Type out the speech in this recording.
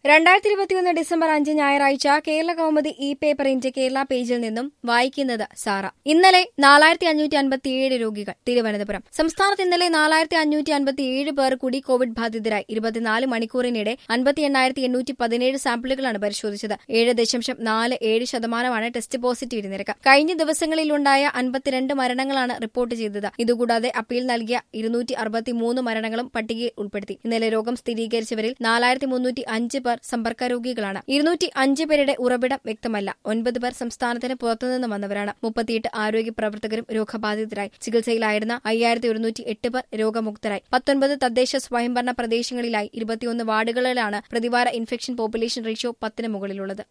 രണ്ടായിരത്തി ഇരുപത്തിയൊന്ന് ഡിസംബർ അഞ്ച് ഞായറാഴ്ച കേരള കൗമുദി ഇ പേപ്പറിന്റെ കേരള പേജിൽ നിന്നും വായിക്കുന്നത് സാറ ഇന്നലെ നാലായിരത്തി അഞ്ഞൂറ്റി അൻപത്തിയേഴ് രോഗികൾ തിരുവനന്തപുരം സംസ്ഥാനത്ത് ഇന്നലെ നാലായിരത്തി അഞ്ഞൂറ്റി അൻപത്തിയേഴ് പേർ കൂടി കോവിഡ് ബാധിതരായി ഇരുപത്തിനാല് മണിക്കൂറിനിടെ അൻപത്തി എണ്ണായിരത്തി എണ്ണൂറ്റി പതിനേഴ് സാമ്പിളുകളാണ് പരിശോധിച്ചത് ഏഴ് ദശാംശം നാല് ഏഴ് ശതമാനമാണ് ടെസ്റ്റ് പോസിറ്റിവിറ്റി നിരക്ക് കഴിഞ്ഞ ദിവസങ്ങളിലുണ്ടായ അൻപത്തിരണ്ട് മരണങ്ങളാണ് റിപ്പോർട്ട് ചെയ്തത് ഇതുകൂടാതെ അപ്പീൽ നൽകിയ ഇരുന്നൂറ്റി അറുപത്തിമൂന്ന് മരണങ്ങളും പട്ടികയിൽ ഉൾപ്പെടുത്തി ഇന്നലെ രോഗം സ്ഥിരീകരിച്ചവരിൽ നാലായിരത്തി മുന്നൂറ്റി അഞ്ച് പേർ സമ്പർക്ക രോഗികളാണ് ഇരുന്നൂറ്റി അഞ്ച് പേരുടെ ഉറവിടം വ്യക്തമല്ല ഒൻപത് പേർ സംസ്ഥാനത്തിന് പുറത്തുനിന്ന് വന്നവരാണ് മുപ്പത്തിയെട്ട് ആരോഗ്യ പ്രവർത്തകരും രോഗബാധിതരായി ചികിത്സയിലായിരുന്ന അയ്യായിരത്തി ഒരുന്നൂറ്റി എട്ട് പേർ രോഗമുക്തരായി പത്തൊൻപത് തദ്ദേശ സ്വയംഭരണ പ്രദേശങ്ങളിലായി ഇരുപത്തിയൊന്ന് വാർഡുകളിലാണ് പ്രതിവാര ഇൻഫെക്ഷൻ പോപ്പുലേഷൻ റേഷ്യോ പത്തിന് മുകളിലുള്ളത്